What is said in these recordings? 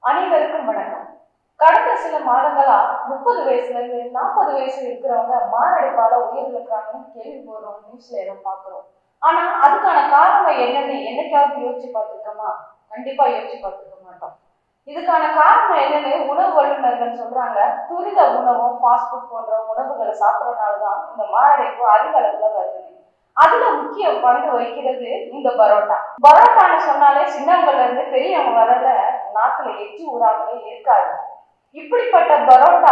அனைவருக்கும் வணக்கம் கடந்த சில மாதங்களா முப்பது வயசுல இருந்து நாற்பது வயசு இருக்கிறவங்க மாரடைப்பால உயிரிழக்கிறாங்கன்னு கேள்விப்படுறோம் நியூஸ்ல ஏதோ பாக்குறோம் ஆனா அதுக்கான காரணம் என்னன்னு என்னைக்காவது யோசிச்சு பார்த்துருக்கோமா கண்டிப்பா யோசிச்சு பார்த்துருக்க மாட்டோம் இதுக்கான காரணம் என்னன்னு உணவு வல்லுநர்கள் சொல்றாங்க துரித உணவும் ஃபாஸ்ட் ஃபுட் போன்ற உணவுகளை சாப்பிட்றதுனாலதான் இந்த மாரடைப்பு அதிக அளவுல வருது அதுல முக்கிய பங்கு வகிக்கிறது இந்த பரோட்டா பரோட்டான்னு சொன்னாலே சின்னவங்கள்ல இருந்து பெரியவங்க வரல நாக்குல எச்சி ஊறாமலே இருக்காது இப்படிப்பட்ட பரோட்டா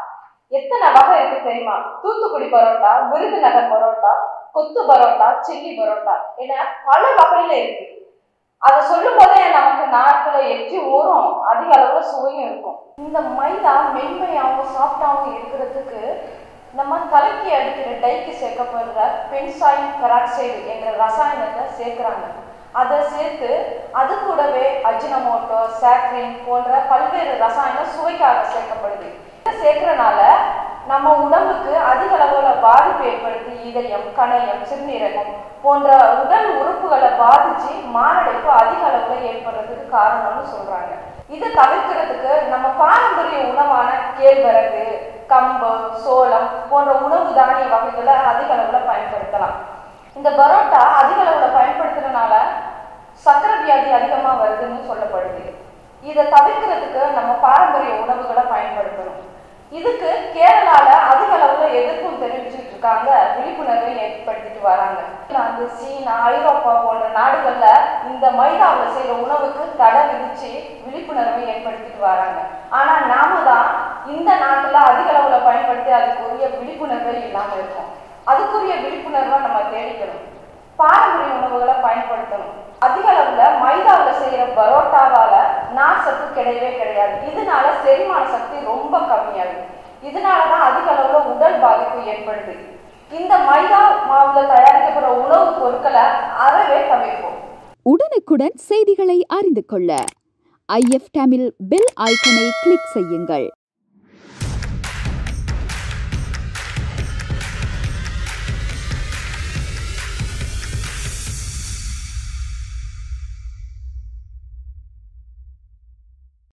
எத்தனை வகை இருக்கு தெரியுமா தூத்துக்குடி பரோட்டா விருதுநகர் பரோட்டா கொத்து பரோட்டா சில்லி பரோட்டா என பல வகையில இருக்கு அதை சொல்லும் போதே நமக்கு நாக்குல எச்சி ஊறும் அதிக அளவுல சுவையும் இருக்கும் இந்த மைதா மென்மையாகவும் சாஃப்டாகவும் இருக்கிறதுக்கு நம்ம தலைக்கு அடிக்கிற டைக்கு சேர்க்கப்படுற பென்சாயின் பெராக்சைடு என்ற ரசாயனத்தை சேர்க்குறாங்க அதை சேர்த்து அது கூடவே அஜினமோட்டோ சாக்ரின் போன்ற பல்வேறு ரசாயனம் சுவைக்காக சேர்க்கப்படுது இதை சேர்க்கறனால நம்ம உடம்புக்கு அதிக அளவுல பாதிப்பு ஏற்படுத்தி இதயம் கணையம் சிறுநீரகம் போன்ற உடல் உறுப்புகளை பாதிச்சு மாரடைப்பு அதிக அளவுல ஏற்படுறதுக்கு காரணம்னு சொல்றாங்க இதை தவிர்க்கிறதுக்கு நம்ம பாரம்பரிய உணவான கேழ்வரகு கம்பு சோளம் போன்ற உணவு தானிய வகைகளை அதிக அளவுல பயன்படுத்தலாம் இந்த பரோட்டா அதிக அளவுல பயன்படுத்துறதுனால சக்கரை வியாதி அதிகமா வருதுன்னு சொல்லப்படுது இதை தவிர்க்கிறதுக்கு நம்ம பாரம்பரிய உணவுகளை பயன்படுத்தணும் இதுக்கு கேரளால அதிக அளவுல எதிர்ப்பும் தெரிவிச்சுட்டு இருக்காங்க விழிப்புணர்வை ஏற்படுத்திட்டு வராங்க இங்கிலாந்து சீனா ஐரோப்பா போன்ற நாடுகள்ல இந்த மைதாவில் செய்யற உணவுக்கு தடை விதிச்சு விழிப்புணர்வை ஏற்படுத்திட்டு வராங்க ஆனா நாம தான் இந்த நாட்டுல அதிக அளவுல பயன்படுத்தி அதுக்குரிய விழிப்புணர்வே இல்லாம இருக்கோம் அதுக்குரிய விழிப்புணர்வை நம்ம தேடிக்கணும் பாரம்பரிய உணவுகளை பயன்படுத்தணும் அதிக அளவுல மைதாவில் செய்யற பரோட்டாவால நார் சத்து கிடையவே கிடையாது இதனால செரிமான சக்தி ரொம்ப கம்மியாகுது இதனாலதான் அதிக அளவுல உடல் பாதிப்பு ஏற்படுது இந்த மைதா மாவுல தயாரிக்கப்படுற உணவுப் பொருட்களை அறவே தவிர்ப்போம் உடனுக்குடன் செய்திகளை அறிந்து கொள்ள ஐஎஃப் தமிழ் பெல் ஐக்கனை கிளிக் செய்யுங்கள்